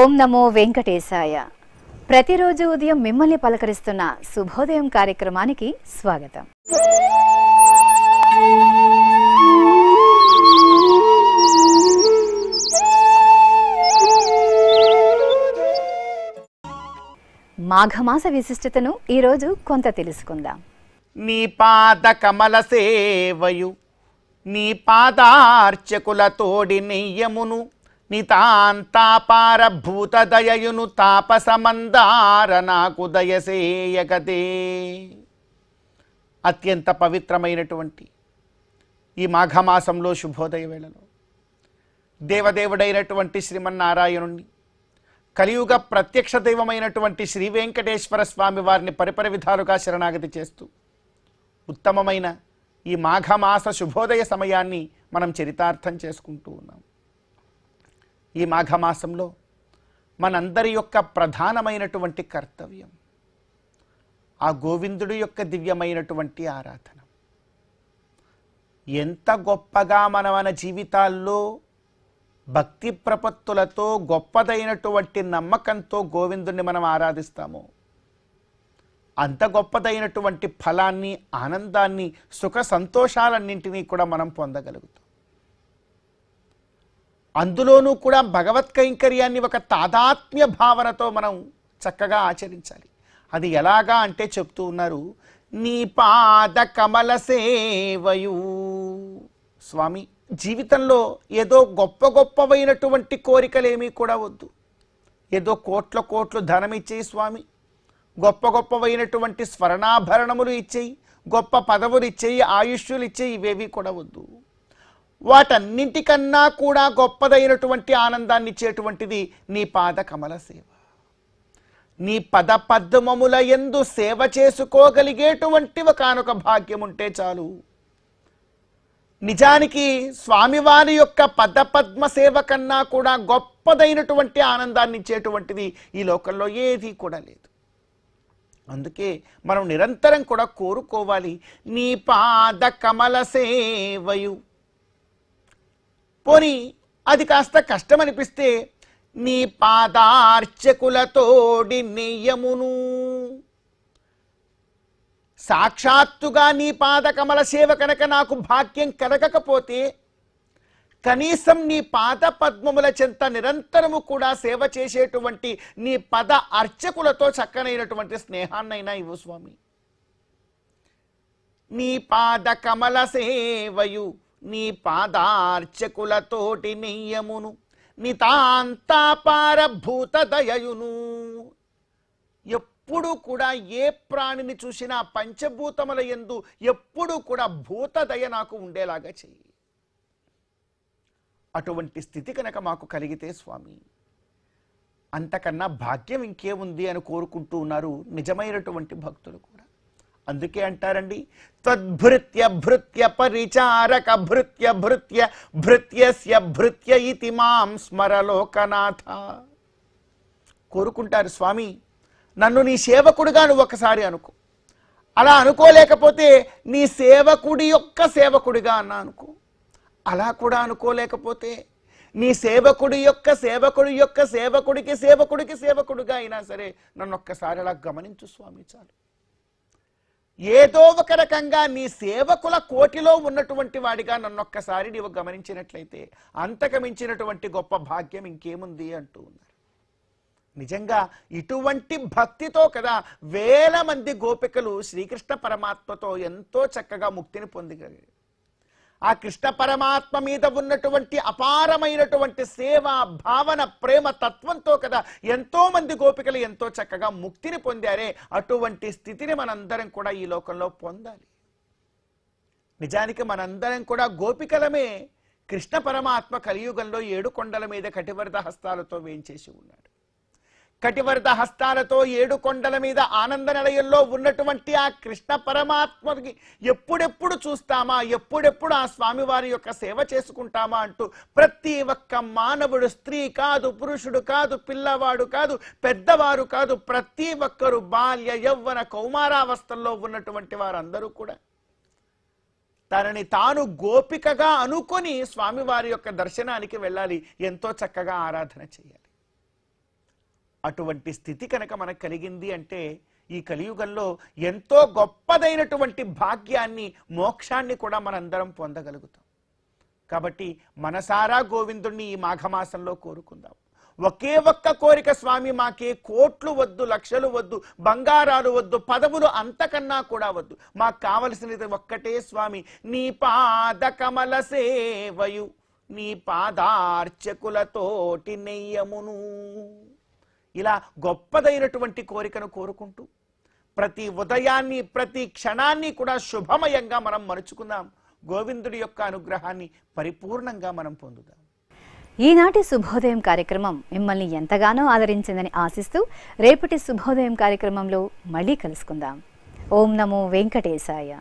ఓం నమో వెంకటేశాయ ప్రతిరోజు ఉదయం మిమ్మల్ని పలకరిస్తున్న శుభోదయం కార్యక్రమానికి స్వాగతం మాఘమాస విశిష్టతను ఈరోజు కొంత తెలుసుకుందాం నీ పాద కమల సేవయు నీ పాదార్చకుల తోడి నెయ్యమును నితాంతాపార భూత దయయును తాపసమందార నాకు దయసేయగదే అత్యంత పవిత్రమైనటువంటి ఈ మాఘమాసంలో శుభోదయ వేళలో దేవదేవుడైనటువంటి శ్రీమన్నారాయణుణ్ణి కలియుగ ప్రత్యక్ష దైవమైనటువంటి శ్రీ వెంకటేశ్వర స్వామి వారిని పరిపరి విధాలుగా శరణాగతి చేస్తూ ఉత్తమమైన ఈ మాఘమాస శుభోదయ సమయాన్ని మనం చరితార్థం చేసుకుంటూ ఉన్నాం ఈ మాఘమాసంలో మనందరి యొక్క ప్రధానమైనటువంటి కర్తవ్యం ఆ గోవిందుడి యొక్క దివ్యమైనటువంటి ఆరాధన ఎంత గొప్పగా మన మన జీవితాల్లో భక్తి ప్రపత్తులతో గొప్పదైనటువంటి నమ్మకంతో గోవిందుణ్ణి మనం ఆరాధిస్తామో అంత గొప్పదైనటువంటి ఫలాన్ని ఆనందాన్ని సుఖ సంతోషాలన్నింటినీ కూడా మనం పొందగలుగుతాం అందులోనూ కూడా భగవత్ కైంకర్యాన్ని ఒక తాదాత్మ్య భావనతో మనం చక్కగా ఆచరించాలి అది ఎలాగా అంటే చెప్తూ ఉన్నారు నీ పాద కమల సేవయు స్వామి జీవితంలో ఏదో గొప్ప గొప్పవైనటువంటి కోరికలేమీ కూడా వద్దు ఏదో కోట్ల కోట్లు ధనం ఇచ్చేయి స్వామి గొప్ప గొప్పవైనటువంటి స్వర్ణాభరణములు ఇచ్చేయి గొప్ప పదవులు ఇచ్చేయి ఆయుష్యులు ఇచ్చేయి ఇవేవి కూడా వద్దు వాటన్నింటికన్నా కూడా గొప్పదైనటువంటి ఆనందాన్ని ఇచ్చేటువంటిది నీ పాద కమల సేవ నీ పద పద్మముల ఎందు సేవ చేసుకోగలిగేటువంటి ఒకనొక భాగ్యం ఉంటే చాలు నిజానికి స్వామివారి యొక్క పద పద్మ సేవ కన్నా కూడా గొప్పదైనటువంటి ఆనందాన్ని ఇచ్చేటువంటిది ఈ లోకంలో ఏది కూడా లేదు అందుకే మనం నిరంతరం కూడా కోరుకోవాలి నీ పాద కమల సేవయు పోని అది కాస్త కష్టం అనిపిస్తే నీ పాదార్చకులతోడి నెయ్యమును సాక్షాత్తుగా నీ పాద కమల సేవ కనుక నాకు భాగ్యం కలగకపోతే కనీసం నీ పాద పద్మముల చెంత నిరంతరము కూడా సేవ చేసేటువంటి నీ పద అర్చకులతో చక్కనైనటువంటి స్నేహాన్నైనా ఇవ్వు స్వామి నీ పాద కమల సేవయు నీ పాదార్చకులతోటి నెయ్యమును నితాంతాపార భూత దయయును ఎప్పుడు కూడా ఏ ప్రాణిని చూసినా పంచభూతముల ఎందు ఎప్పుడు కూడా భూతదయ నాకు ఉండేలాగా చెయ్యి అటువంటి స్థితి కనుక మాకు కలిగితే స్వామి అంతకన్నా భాగ్యం ఇంకేముంది అని కోరుకుంటూ ఉన్నారు నిజమైనటువంటి భక్తులు కూడా అందుకే అంటారండి తద్భృత్య భృత్య పరిచారక భృత్య భృత్య భృత్యస్య భృత్య ఇతి మాం స్మరలోకనాథ కోరుకుంటారు స్వామి నన్ను నీ సేవకుడిగా నువ్వు ఒకసారి అనుకో అలా అనుకోలేకపోతే నీ సేవకుడి యొక్క సేవకుడిగా అన్నా అనుకో అలా కూడా అనుకోలేకపోతే నీ సేవకుడి యొక్క సేవకుడి యొక్క సేవకుడికి సేవకుడికి సేవకుడిగా అయినా సరే నన్ను ఒక్కసారి అలా గమనించు స్వామి చాలు ఏదో ఒక రకంగా నీ సేవకుల కోటిలో ఉన్నటువంటి వాడిగా నన్ను ఒక్కసారి నీవు గమనించినట్లయితే అంతకమించినటువంటి గొప్ప భాగ్యం ఇంకేముంది అంటూ ఉన్నారు నిజంగా ఇటువంటి భక్తితో కదా వేల మంది గోపికలు శ్రీకృష్ణ పరమాత్మతో ఎంతో చక్కగా ముక్తిని పొందగలిగారు ఆ కృష్ణ పరమాత్మ మీద ఉన్నటువంటి అపారమైనటువంటి సేవ భావన ప్రేమ తత్వంతో కదా ఎంతో మంది గోపికలు ఎంతో చక్కగా ముక్తిని పొందారే అటువంటి స్థితిని మనందరం కూడా ఈ లోకంలో పొందాలి నిజానికి మనందరం కూడా గోపికలమే కృష్ణ పరమాత్మ కలియుగంలో ఏడు కొండల మీద కటివరద హస్తాలతో వేయించేసి ఉన్నాడు కటివరద హస్తాలతో ఏడు కొండల మీద ఆనంద నిలయంలో ఉన్నటువంటి ఆ కృష్ణ పరమాత్మకి ఎప్పుడెప్పుడు చూస్తామా ఎప్పుడెప్పుడు ఆ స్వామివారి యొక్క సేవ చేసుకుంటామా అంటూ ప్రతి ఒక్క మానవుడు స్త్రీ కాదు పురుషుడు కాదు పిల్లవాడు కాదు పెద్దవారు కాదు ప్రతి ఒక్కరు బాల్య యవ్వన కౌమారావస్థల్లో ఉన్నటువంటి వారందరూ కూడా తనని తాను గోపికగా అనుకొని స్వామివారి యొక్క దర్శనానికి వెళ్ళాలి ఎంతో చక్కగా ఆరాధన చేయాలి అటువంటి స్థితి కనుక మనకు కలిగింది అంటే ఈ కలియుగంలో ఎంతో గొప్పదైనటువంటి భాగ్యాన్ని మోక్షాన్ని కూడా మనందరం పొందగలుగుతాం కాబట్టి మనసారా గోవిందుణ్ణి ఈ మాఘమాసంలో కోరుకుందాం ఒకే ఒక్క కోరిక స్వామి మాకే కోట్లు వద్దు లక్షలు వద్దు బంగారాలు వద్దు పదవులు అంతకన్నా కూడా వద్దు మాకు కావలసినది ఒక్కటే స్వామి నీ పాద కమల సేవయు నీ పాదార్చకులతోటి నెయ్యమును ఇలా గొప్పదైనటువంటి కోరికను కోరుకుంటూ ప్రతి ఉదయాన్ని ప్రతి క్షణాన్ని కూడా శుభమయంగా మనం మరుచుకుందాం గోవిందుడి యొక్క అనుగ్రహాన్ని పరిపూర్ణంగా మనం పొందుదాం ఈనాటి శుభోదయం కార్యక్రమం మిమ్మల్ని ఎంతగానో ఆదరించిందని ఆశిస్తూ రేపటి శుభోదయం కార్యక్రమంలో మళ్ళీ కలుసుకుందాం ఓం నమో వెంకటేశాయ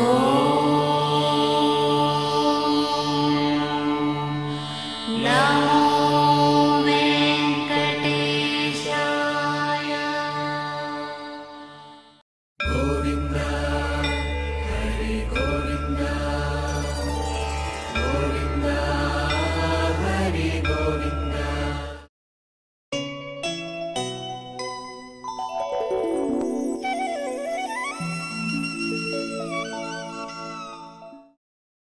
నమో